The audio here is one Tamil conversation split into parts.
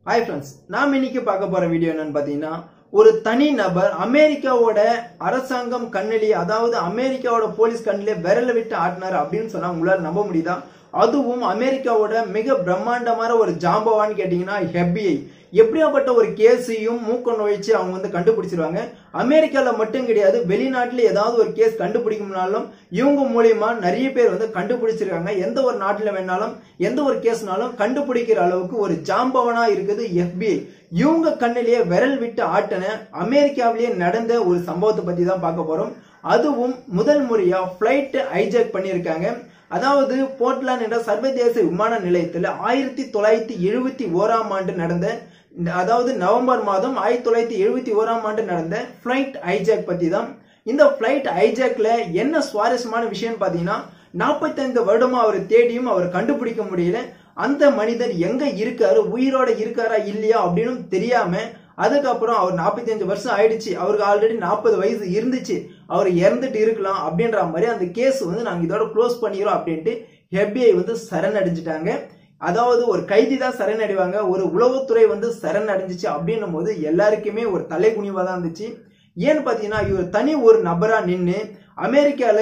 ஹாய் ஃப்ரெண்ட்ஸ் நாம் இன்னைக்கு பார்க்க போற வீடியோ என்னன்னு பார்த்தீங்கன்னா ஒரு தனி நபர் அமெரிக்காவோட அரசாங்கம் கண்ணிலே அதாவது அமெரிக்காவோட போலீஸ் கண்ணிலே விரல விட்டு ஆட்டினார் அப்படின்னு சொன்னா உங்களால நம்ப முடியுதா அதுவும் அமெரிக்காவோட மிக பிரம்மாண்டமான ஒரு ஜாம்பவான்னு கேட்டீங்கன்னா FBI எப்படியாப்பட்ட ஒரு கேஸையும் மூக்க நுழைச்சு அவங்க வந்து கண்டுபிடிச்சிருவாங்க அமெரிக்கால மட்டும் கிடையாது வெளிநாட்டுல ஏதாவது ஒரு கேஸ் கண்டுபிடிக்கணும்னாலும் இவங்க மூலியமா நிறைய பேர் வந்து கண்டுபிடிச்சிருக்காங்க எந்த ஒரு நாட்டுல வேணாலும் எந்த ஒரு கேஸ்னாலும் கண்டுபிடிக்கிற அளவுக்கு ஒரு ஜாம்பவனா இருக்குது FBI இவங்க கண்ணிலேயே விரல் விட்டு ஆட்டின அமெரிக்காவிலேயே நடந்த ஒரு சம்பவத்தை பத்தி தான் பார்க்க போறோம் அதுவும் முதல் முறையா பிளைட் ஹைஜாக் பண்ணியிருக்காங்க அதாவது போர்ட்லாண்ட் என்ற சர்வதேச விமான நிலையத்தில் ஆயிரத்தி தொள்ளாயிரத்தி எழுபத்தி ஓராம் ஆண்டு நடந்த அதாவது நவம்பர் மாதம் ஆயிரத்தி தொள்ளாயிரத்தி எழுபத்தி ஓராம் ஆண்டு நடந்த பிளைட் ஹைஜாக் பத்தி தான் இந்த பிளைட் ஹைஜாக்ல என்ன சுவாரஸ்யமான விஷயம் பாத்தீங்கன்னா நாற்பத்தைந்து வருடமா அவர் தேடியும் அவர் கண்டுபிடிக்க முடியல அந்த மனிதர் எங்க இருக்காரு உயிரோட இருக்காரா இல்லையா அப்படின்னு தெரியாம அதுக்கப்புறம் அவர் நாற்பத்தி அஞ்சு வருஷம் ஆயிடுச்சு அவருக்கு ஆல்ரெடி நாற்பது வயசு இருந்துச்சு அவர் இறந்துட்டு இருக்கலாம் அப்படின்ற மாதிரி அந்த கேஸ் வந்து நாங்க இதோட க்ளோஸ் பண்ணிக்கிறோம் அப்படின்ட்டு FBI வந்து சரணடைஞ்சிட்டாங்க அதாவது ஒரு கைதி தான் சரணடைவாங்க ஒரு உளவுத்துறை வந்து சரணடைஞ்சிச்சு அப்படின்னும் போது எல்லாருக்குமே ஒரு தலைகுனிவா தான் இருந்துச்சு ஏன்னு பாத்தீங்கன்னா இவர் தனி ஒரு நபரா நின்று அமெரிக்கால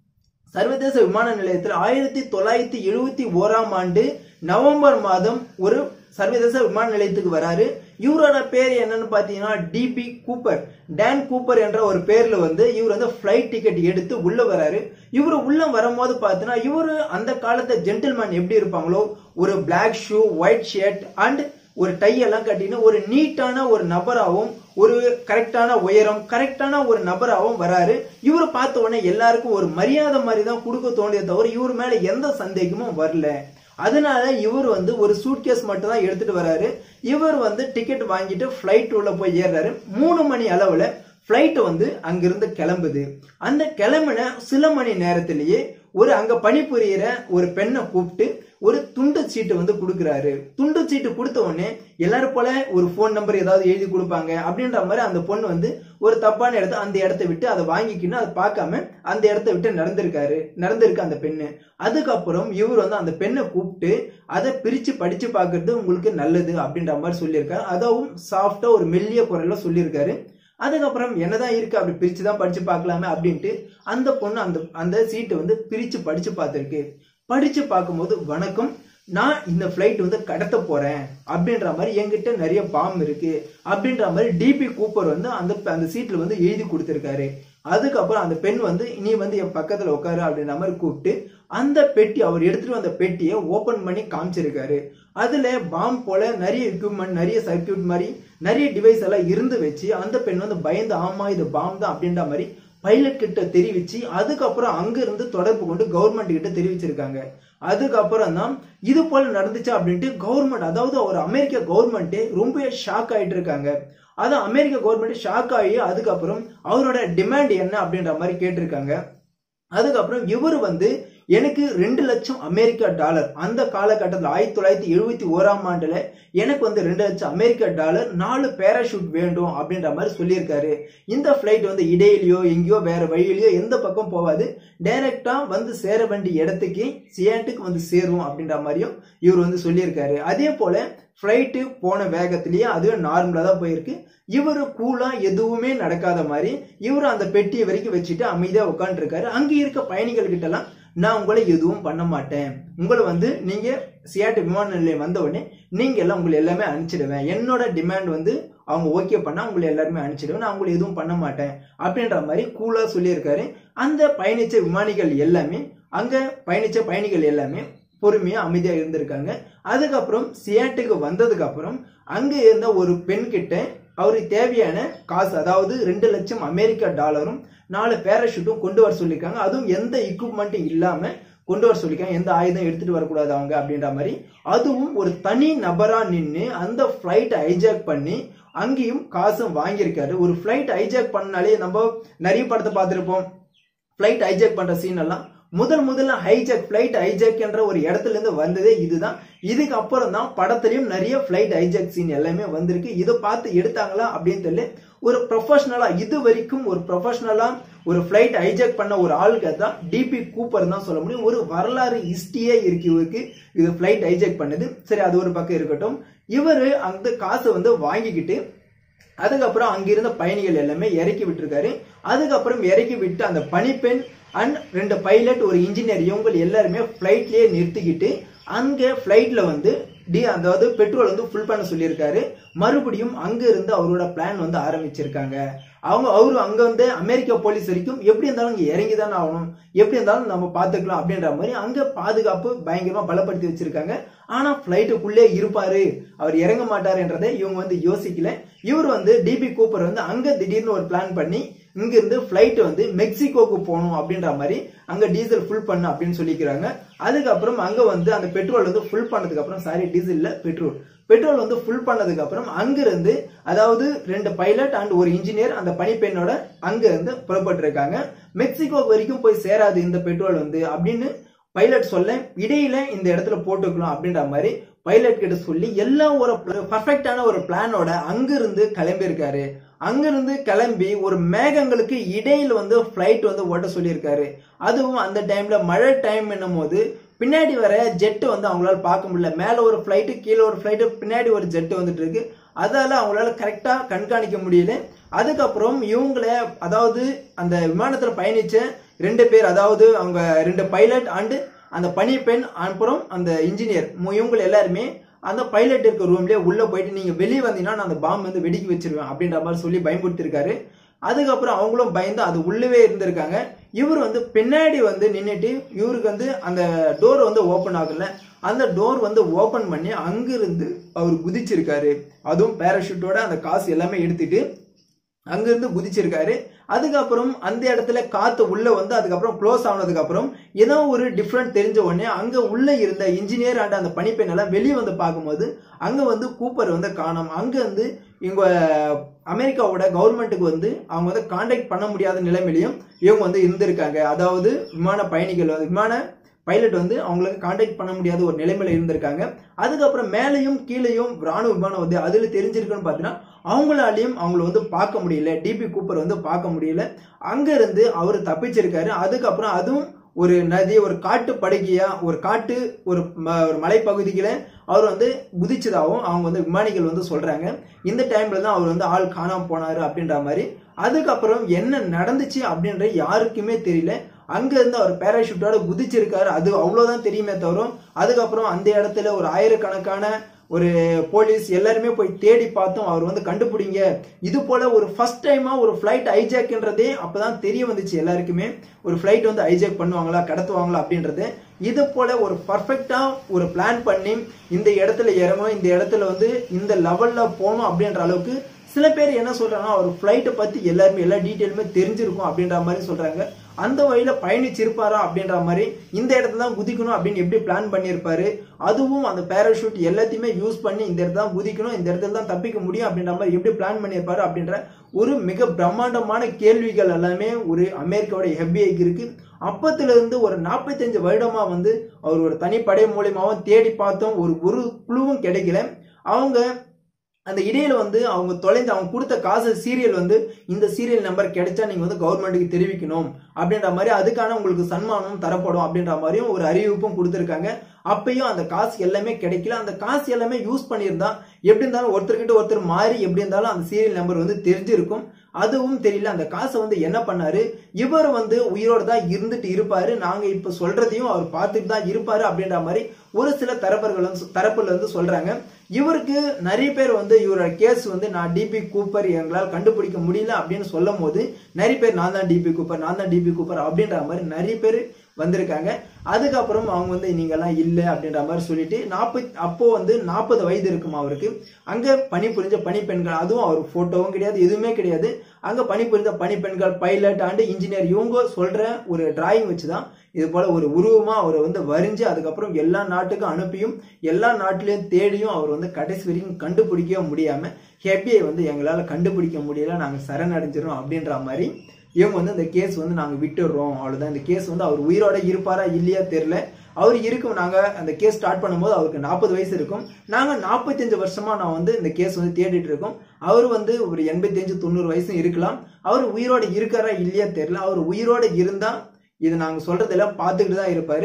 சர்வதேச விமான நிலையத்தில் ஆயிரத்தி தொள்ளாயிரத்தி எழுபத்தி ஓராம் ஆண்டு நவம்பர் மாதம் ஒரு சர்வதேச விமான நிலையத்துக்கு வராரு இவரோட பேர் என்னன்னு பாத்தீங்கன்னா டிபி கூப்பர் டேன் கூப்பர் என்ற ஒரு பேர்ல வந்து இவர் வந்து ஃபிளைட் டிக்கெட் எடுத்து உள்ள வராரு இவர் உள்ள வரும்போது பார்த்தீங்கன்னா இவரு அந்த காலத்து ஜென்டில்மேன் எப்படி இருப்பாங்களோ ஒரு black shoe white shirt and ஒரு டை எல்லாம் கட்டின்னு ஒரு நீட்டான ஒரு நபராகவும் ஒரு கரெக்டான உயரம் கரெக்டான ஒரு நபராகவும் வராரு இவரை பார்த்த உடனே எல்லாருக்கும் ஒரு மரியாதை மாதிரி தான் கொடுக்க தோண்டிய தவிர இவர் மேல எந்த சந்தேகமும் வரல அதனால இவர் வந்து ஒரு சூட்கேஸ் மட்டும் தான் எடுத்துட்டு வராரு இவர் வந்து டிக்கெட் வாங்கிட்டு ஃபிளைட் உள்ள போய் ஏறாரு மூணு மணி அளவுல ஃபிளைட் வந்து அங்கிருந்து கிளம்புது அந்த கிளம்பின சில மணி நேரத்திலேயே ஒரு அங்க பணிபுரியிற ஒரு பெண்ணை கூப்பிட்டு ஒரு துண்டு சீட்டு வந்து கொடுக்குறாரு துண்டு சீட்டு கொடுத்த உடனே எல்லாரும் போல ஒரு ஃபோன் நம்பர் ஏதாவது எழுதி கொடுப்பாங்க அப்படின்ற மாதிரி அந்த பொண்ணு வந்து ஒரு தப்பான இடத்த அந்த இடத்த விட்டு அதை வாங்கிக்கின்னு அதை பார்க்காம அந்த இடத்த விட்டு நடந்திருக்காரு நடந்திருக்கு அந்த பெண்ணு அதுக்கப்புறம் இவர் வந்து அந்த பெண்ணை கூப்பிட்டு அதை பிரிச்சு படிச்சு பார்க்கறது உங்களுக்கு நல்லது அப்படின்ற மாதிரி சொல்லியிருக்காரு அதுவும் சாஃப்டா ஒரு மெல்லிய குரல்ல சொல்லியிருக்காரு அதுக்கப்புறம் என்னதான் இருக்கு அப்படி பிரிச்சு தான் படிச்சு பார்க்கலாமே அப்படின்ட்டு அந்த பொண்ணு அந்த அந்த சீட்டை வந்து பிரிச்சு படிச்சு பார்த்துருக்கு படிச்சு பார்க்கும்போது வணக்கம் நான் இந்த ஃபிளைட் வந்து கடத்த போறேன் அப்படின்ற மாதிரி என்கிட்ட நிறைய பாம் இருக்கு அப்படின்ற மாதிரி டிபி கூப்பர் வந்து அந்த அந்த சீட்ல வந்து எழுதி கொடுத்திருக்காரு அதுக்கப்புறம் அந்த பெண் வந்து நீ வந்து என் பக்கத்துல உட்காரு அப்படின்ற மாதிரி கூப்பிட்டு அந்த பெட்டி அவர் எடுத்துட்டு வந்த பெட்டியை ஓபன் பண்ணி காமிச்சிருக்காரு அதுல பாம் போல நிறைய எக்யூப்மெண்ட் நிறைய சர்க்கியூட் மாதிரி நிறைய டிவைஸ் எல்லாம் இருந்து வச்சு அந்த பெண் வந்து பயந்து ஆமா இது பாம் தான் அப்படின்ற மாதிரி பைலட் கிட்ட தெரிவிச்சு அதுக்கப்புறம் அங்க இருந்து தொடர்பு கொண்டு கவர்மெண்ட் கிட்ட தெரிவிச்சிருக்காங்க அதுக்கப்புறம் தான் இது போல நடந்துச்சு அப்படின்ட்டு கவர்மெண்ட் அதாவது ஒரு அமெரிக்க கவர்மெண்ட்டே ரொம்ப ஷாக் ஆயிட்டு இருக்காங்க அது அமெரிக்க கவர்மெண்ட் ஷாக் ஆகி அதுக்கப்புறம் அவரோட டிமாண்ட் என்ன அப்படின்ற மாதிரி கேட்டிருக்காங்க அதுக்கப்புறம் இவர் வந்து எனக்கு ரெண்டு லட்சம் அமெரிக்கா டாலர் அந்த காலகட்டத்தில் ஆயிரத்தி தொள்ளாயிரத்தி எழுபத்தி ஓராம் ஆண்டுல எனக்கு வந்து ரெண்டு லட்சம் அமெரிக்கா டாலர் நாலு பேராஷூட் வேண்டும் அப்படின்ற மாதிரி சொல்லியிருக்காரு இந்த ஃபிளைட் வந்து இடையிலையோ எங்கேயோ வேற வழியிலையோ எந்த பக்கம் போகாது டைரக்டா வந்து சேர வேண்டிய இடத்துக்கு சியாட்டுக்கு வந்து சேரும் அப்படின்ற மாதிரியும் இவர் வந்து சொல்லியிருக்காரு அதே போல ஃப்ளைட்டு போன வேகத்திலேயே அதுவே நார்மலாக தான் போயிருக்கு இவர் கூலா எதுவுமே நடக்காத மாதிரி இவர் அந்த பெட்டியை வரைக்கும் வச்சுட்டு அமைதியாக உட்காந்துருக்காரு அங்கே இருக்க பயணிகள் கிட்டலாம் நான் உங்களை எதுவும் பண்ண மாட்டேன் உங்களை வந்து நீங்க சியாட்டு விமான நிலையம் வந்த உடனே நீங்க எல்லாம் உங்களை எல்லாமே அனுப்பிச்சிடுவேன் என்னோட டிமாண்ட் வந்து அவங்க ஓகே பண்ணா உங்களை எல்லாருமே அனுப்பிச்சிடுவேன் நான் உங்களை எதுவும் பண்ண மாட்டேன் அப்படின்ற மாதிரி கூலா சொல்லியிருக்காரு அந்த பயணிச்ச விமானிகள் எல்லாமே அங்க பயணிச்ச பயணிகள் எல்லாமே பொறுமையா அமைதியா இருந்திருக்காங்க அதுக்கப்புறம் சியாட்டுக்கு வந்ததுக்கு அப்புறம் அங்க இருந்த ஒரு பெண் கிட்ட அவருக்கு தேவையான காசு அதாவது ரெண்டு லட்சம் அமெரிக்கா டாலரும் நாலு பேராஷூட்டும் கொண்டு வர சொல்லியிருக்காங்க அதுவும் எந்த எக்யூப்மெண்ட்டும் இல்லாம கொண்டு வர சொல்லியிருக்காங்க எந்த ஆயுதம் எடுத்துட்டு வரக்கூடாது அவங்க அப்படின்ற மாதிரி அதுவும் ஒரு தனி நபரா நின்று அந்த ஃபிளைட்டை ஹைஜாக் பண்ணி அங்கேயும் காசும் வாங்கியிருக்காரு ஒரு ஃபிளைட் ஹைஜாக் பண்ணாலே நம்ம நிறைய படத்தை பார்த்துருப்போம் ஃபிளைட் ஹைஜாக் பண்ற சீன் எல்லாம் முதல் முதல்ல ஹைஜாக் ஃபிளைட் ஹைஜாக் என்ற ஒரு இடத்துல இருந்து வந்ததே இதுதான் இதுக்கு அப்புறம் தான் படத்துலயும் நிறைய ஃபிளைட் ஹைஜாக் சீன் எல்லாமே வந்திருக்கு இதை பார்த்து எடுத்தாங்களா அப்படின்னு தெரியல ஒரு ப்ரொஃபஷனலா இது வரைக்கும் ஒரு ப்ரொஃபஷனலா ஒரு ஃபிளைட் ஹைஜாக் பண்ண ஒரு ஆளுக்கு தான் டிபி கூப்பர் தான் சொல்ல முடியும் ஒரு வரலாறு ஹிஸ்டரியே இருக்கு இவருக்கு இது ஃபிளைட் ஹைஜாக் பண்ணது சரி அது ஒரு பக்கம் இருக்கட்டும் இவர் அந்த காசை வந்து வாங்கிக்கிட்டு அதுக்கப்புறம் அங்கிருந்த பயணிகள் எல்லாமே இறக்கி விட்டுருக்காரு அதுக்கப்புறம் இறக்கி விட்டு அந்த பனிப்பெண் அண்ட் ரெண்டு பைலட் ஒரு இன்ஜினியர் இவங்க எல்லாருமே ஃப்ளைட்லயே நிறுத்திக்கிட்டு அங்க ஃப்ளைட்ல வந்து டி அதாவது பெட்ரோல் வந்து ஃபுல் பண்ண சொல்லியிருக்காரு மறுபடியும் அங்க இருந்து அவரோட பிளான் வந்து ஆரம்பிச்சிருக்காங்க அவங்க அவரு அங்க வந்து அமெரிக்கா போலீஸ் வரைக்கும் எப்படி இருந்தாலும் இங்க இறங்கி தானே ஆகணும் எப்படி இருந்தாலும் நம்ம பாத்துக்கலாம் அப்படின்ற மாதிரி அங்க பாதுகாப்பு பயங்கரமா பலப்படுத்தி வச்சிருக்காங்க ஆனா பிளைட்டுக்குள்ளே இருப்பாரு அவர் இறங்க மாட்டாருன்றதை இவங்க வந்து யோசிக்கல இவர் வந்து டிபி கூப்பர் வந்து அங்க திடீர்னு ஒரு பிளான் பண்ணி இங்க இருந்து பிளைட் வந்து மெக்சிகோக்கு போகணும் அப்படின்ற மாதிரி அங்க டீசல் ஃபுல் பண்ண அப்படின்னு சொல்லிக்கிறாங்க அதுக்கப்புறம் அங்க வந்து அந்த பெட்ரோல் வந்து ஃபுல் பண்ணதுக்கு அப்புறம் சாரி டீசல் இல்ல பெட்ரோல் பெட்ரோல் வந்து ஃபுல் பண்ணதுக்கு அப்புறம் அங்கிருந்து அதாவது ரெண்டு பைலட் அண்ட் ஒரு இன்ஜினியர் அந்த பனிப்பெண்ணோட அங்க இருந்து புறப்பட்டு இருக்காங்க மெக்சிகோ வரைக்கும் போய் சேராது இந்த பெட்ரோல் வந்து அப்படின்னு பைலட் சொல்ல இடையில இந்த இடத்துல போட்டுக்கலாம் அப்படின்ற மாதிரி பைலட் கிட்ட சொல்லி எல்லாம் ஒரு பர்ஃபெக்டான ஒரு பிளானோட அங்கிருந்து கிளம்பி இருக்காரு அங்கிருந்து கிளம்பி ஒரு மேகங்களுக்கு இடையில வந்து ஃபிளைட் வந்து ஓட்ட சொல்லியிருக்காரு அதுவும் அந்த டைம்ல மழை டைம் என்னும் போது பின்னாடி வர ஜெட் வந்து அவங்களால பார்க்க முடியல மேல ஒரு ஃபிளைட்டு கீழே ஒரு ஃபிளைட்டு பின்னாடி ஒரு ஜெட் வந்துட்டு இருக்கு அதால அவங்களால கரெக்டா கண்காணிக்க முடியல அதுக்கப்புறம் இவங்கள அதாவது அந்த விமானத்துல பயணிச்ச ரெண்டு பேர் அதாவது அவங்க ரெண்டு பைலட் அண்டு அந்த பனிப்பெண் அப்புறம் அந்த இன்ஜினியர் இவங்க எல்லாருமே அந்த பைலட் இருக்க ரூம்லயே உள்ள போயிட்டு நீங்க வெளியே வந்தீங்கன்னா நான் அந்த பாம்பு வந்து வெடிக்க வச்சிருவேன் அப்படின்ற மாதிரி சொல்லி பயன்படுத்திருக்காரு அதுக்கப்புறம் அவங்களும் பயந்து அது உள்ளவே இருந்திருக்காங்க இவர் வந்து பின்னாடி வந்து நின்றுட்டு இவருக்கு வந்து அந்த டோர் வந்து ஓப்பன் ஆகல அந்த டோர் வந்து ஓப்பன் பண்ணி அங்கிருந்து அவர் குதிச்சிருக்காரு அதுவும் பேராஷூட்டோட அந்த காசு எல்லாமே எடுத்துட்டு அங்கிருந்து குதிச்சிருக்காரு அதுக்கப்புறம் அந்த இடத்துல காத்து உள்ள வந்து அதுக்கப்புறம் க்ளோஸ் ஆனதுக்கு அப்புறம் ஏதோ ஒரு டிஃப்ரெண்ட் தெரிஞ்ச உடனே அங்க உள்ள இருந்த இன்ஜினியர் அண்ட் அந்த பனிப்பெண் எல்லாம் வெளியே வந்து பார்க்கும்போது அங்க வந்து கூப்பர் வந்து காணும் அங்க வந்து இவங்க அமெரிக்காவோட கவர்மெண்ட்டுக்கு வந்து அவங்க வந்து கான்டாக்ட் பண்ண முடியாத நிலைமையிலையும் இவங்க வந்து இருந்திருக்காங்க அதாவது விமான பயணிகள் வந்து- விமான பைலட் வந்து அவங்களுக்கு கான்டாக்ட் பண்ண முடியாத ஒரு நிலைமையில இருந்திருக்காங்க அதுக்கப்புறம் மேலேயும் கீழேயும் ராணுவ விமானம் வந்து அதுல தெரிஞ்சிருக்குன்னு பார்த்தீங்கன்னா அவங்களாலையும் அவங்கள வந்து பார்க்க முடியல டிபி கூப்பர் வந்து பார்க்க முடியல அங்க இருந்து அவர் தப்பிச்சிருக்காரு அதுக்கப்புறம் அதுவும் ஒரு நதி ஒரு காட்டு படுகையா ஒரு காட்டு ஒரு ம- ஒரு மலைப்பகுதிகளை அவர் வந்து குதிச்சதாகவும் அவங்க வந்து விமானிகள் வந்து சொல்றாங்க இந்த டைம்ல தான் அவர் வந்து ஆள் காணாம போனாரு அப்படின்ற மாதிரி அதுக்கப்புறம் என்ன நடந்துச்சு அப்படின்ற யாருக்குமே தெரியல அங்க இருந்து அவர் பேராஷூட்டோட குதிச்சிருக்காரு அது அவ்வளவுதான் தெரியுமே தவிர அதுக்கப்புறம் அந்த இடத்துல ஒரு ஆயிரக்கணக்கான ஒரு போலீஸ் எல்லாருமே போய் தேடி பார்த்தோம் அவர் வந்து கண்டுபிடிங்க இது போல ஒரு ஃபர்ஸ்ட் டைமா ஒரு ஃபிளைட் ஹைஜாக்ன்றதே அப்பதான் தெரிய வந்துச்சு எல்லாருக்குமே ஒரு ஃபிளைட் வந்து ஹைஜாக் பண்ணுவாங்களா கடத்துவாங்களா அப்படின்றது இது போல ஒரு பர்ஃபெக்டா ஒரு பிளான் பண்ணி இந்த இடத்துல இறங்கணும் இந்த இடத்துல வந்து இந்த லெவல்ல போகணும் அப்படின்ற அளவுக்கு சில பேர் என்ன சொல்றாங்கன்னா ஒரு ஃபிளைட்டை பத்தி எல்லாருமே எல்லா டீட்டெயிலுமே தெரிஞ்சிருக்கும் அப்படின்ற மாதிரி சொல்றாங்க அந்த வழியில பயணிச்சிருப்பாரா அப்படின்ற மாதிரி இந்த இடத்துல தான் குதிக்கணும் அப்படின்னு எப்படி பிளான் பண்ணியிருப்பாரு அதுவும் அந்த பேராஷூட் எல்லாத்தையுமே யூஸ் பண்ணி இந்த இடத்துல தான் குதிக்கணும் இந்த இடத்துல தான் தப்பிக்க முடியும் அப்படின்ற மாதிரி எப்படி பிளான் பண்ணியிருப்பாரு அப்படின்ற ஒரு மிக பிரம்மாண்டமான கேள்விகள் எல்லாமே ஒரு அமெரிக்காவோட எஃபிஐக்கு இருக்கு அப்பத்துல இருந்து ஒரு நாற்பத்தஞ்சு வருடமா வந்து அவர் ஒரு தனிப்படை மூலியமாவும் தேடி பார்த்தோம் ஒரு ஒரு குழுவும் கிடைக்கல அவங்க அந்த இடையில வந்து அவங்க தொலைந்து அவங்க கொடுத்த காசு சீரியல் வந்து இந்த சீரியல் நம்பர் கிடைச்சா நீங்க வந்து கவர்மெண்ட்டுக்கு தெரிவிக்கணும் அப்படின்ற மாதிரி அதுக்கான உங்களுக்கு சன்மானம் தரப்படும் அப்படின்ற மாதிரியும் ஒரு அறிவிப்பும் கொடுத்துருக்காங்க அப்பயும் அந்த காசு எல்லாமே கிடைக்கல அந்த காசு எல்லாமே யூஸ் பண்ணியிருந்தா எப்படி இருந்தாலும் ஒருத்தர்கிட்ட ஒருத்தர் மாறி எப்படி இருந்தாலும் அந்த சீரியல் நம்பர் வந்து தெரிஞ்சிருக்கும் அதுவும் தெரியல அந்த காசை வந்து என்ன பண்ணாரு இவர் வந்து உயிரோட தான் இருந்துட்டு இருப்பாரு நாங்க இப்ப சொல்றதையும் அவர் பார்த்துட்டு தான் இருப்பாரு அப்படின்ற மாதிரி ஒரு சில தரப்பர்கள் வந்து தரப்புல வந்து சொல்றாங்க இவருக்கு நிறைய பேர் வந்து இவரோட கேஸ் வந்து நான் டிபி கூப்பர் எங்களால் கண்டுபிடிக்க முடியல அப்படின்னு சொல்லும் போது நிறைய பேர் நான் தான் டிபி கூப்பர் நான் தான் டிபி கூப்பர் அப்படின்ற மாதிரி நிறைய பேர் வந்திருக்காங்க அதுக்கப்புறம் அவங்க வந்து நீங்கெல்லாம் இல்லை அப்படின்ற மாதிரி சொல்லிட்டு நாற்பது அப்போ வந்து நாற்பது வயது இருக்கும் அவருக்கு அங்க பணிபுரிஞ்ச பணிப்பெண்கள் அதுவும் அவர் போட்டோவும் கிடையாது எதுவுமே கிடையாது அங்க பணிபுரிந்த பணிப்பெண்கள் பைலட் அண்ட் இன்ஜினியர் இவங்க சொல்ற ஒரு டிராயிங் வச்சுதான் இது போல ஒரு உருவமா அவர் வந்து வரிஞ்சு அதுக்கப்புறம் எல்லா நாட்டுக்கும் அனுப்பியும் எல்லா நாட்டிலையும் தேடியும் அவர் வந்து கடைசி வரைக்கும் கண்டுபிடிக்கவே முடியாம ஹெப்பியை வந்து எங்களால கண்டுபிடிக்க முடியல நாங்க சரணடைஞ்சிரும் அப்படின்ற மாதிரி இவங்க வந்து இந்த கேஸ் வந்து நாங்க விட்டுடுறோம் அவ்வளவுதான் இந்த கேஸ் வந்து அவர் உயிரோட இருப்பாரா இல்லையா தெரியல அவர் இருக்கும் நாங்க அந்த கேஸ் ஸ்டார்ட் பண்ணும்போது அவருக்கு நாற்பது வயசு இருக்கும் நாங்க நாற்பத்தஞ்சு வருஷமா நான் வந்து இந்த கேஸ் வந்து தேடிட்டு இருக்கோம் அவர் வந்து ஒரு எண்பத்தஞ்சு தொண்ணூறு வயசும் இருக்கலாம் அவர் உயிரோட இருக்காரா இல்லையா தெரியல அவர் உயிரோட இருந்தா இது நாங்க சொல்றதெல்லாம் பார்த்துக்கிட்டு தான் இருப்பாரு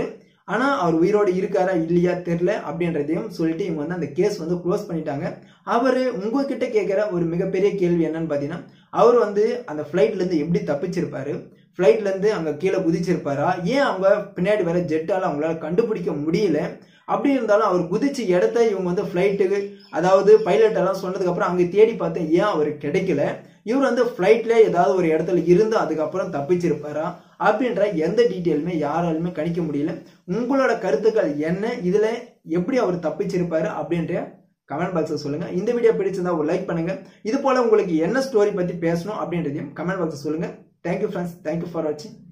ஆனா அவர் உயிரோடு இருக்காரா இல்லையா தெரியல அப்படின்றதையும் சொல்லிட்டு இவங்க வந்து அந்த கேஸ் வந்து க்ளோஸ் பண்ணிட்டாங்க அவரு உங்ககிட்ட கேட்கிற ஒரு மிகப்பெரிய கேள்வி என்னன்னு பாத்தீங்கன்னா அவர் வந்து அந்த ஃபிளைட்ல இருந்து எப்படி தப்பிச்சிருப்பாரு ஃப்ளைட்ல இருந்து அங்க கீழே குதிச்சிருப்பாரா ஏன் அவங்க பின்னாடி வர ஜெட்டால அவங்களால கண்டுபிடிக்க முடியல அப்படி இருந்தாலும் அவர் குதிச்ச இடத்த இவங்க வந்து ஃப்ளைட்டுக்கு அதாவது பைலட் எல்லாம் சொன்னதுக்கு அப்புறம் அங்க தேடி பார்த்தேன் ஏன் அவர் கிடைக்கல இவர் வந்து ஃப்ளைட்ல ஏதாவது ஒரு இடத்துல இருந்து அதுக்கப்புறம் தப்பிச்சிருப்பாரா அப்படின்ற எந்த டீட்டெயிலுமே யாராலுமே கணிக்க முடியல உங்களோட கருத்துக்கள் என்ன இதுல எப்படி அவர் தப்பிச்சிருப்பாரு அப்படின்ற கமெண்ட் பாக்ஸில் சொல்லுங்க இந்த வீடியோ பிடிச்சிருந்தா ஒரு லைக் பண்ணுங்க இது போல உங்களுக்கு என்ன ஸ்டோரி பத்தி பேசணும் அப்படின்றதையும் கமெண்ட் பாக்ஸில் சொல்லுங்க தேங்க்யூ ஃப்ரெண்ட்ஸ் தேங்க்யூ ஃபார் வாட்சிங்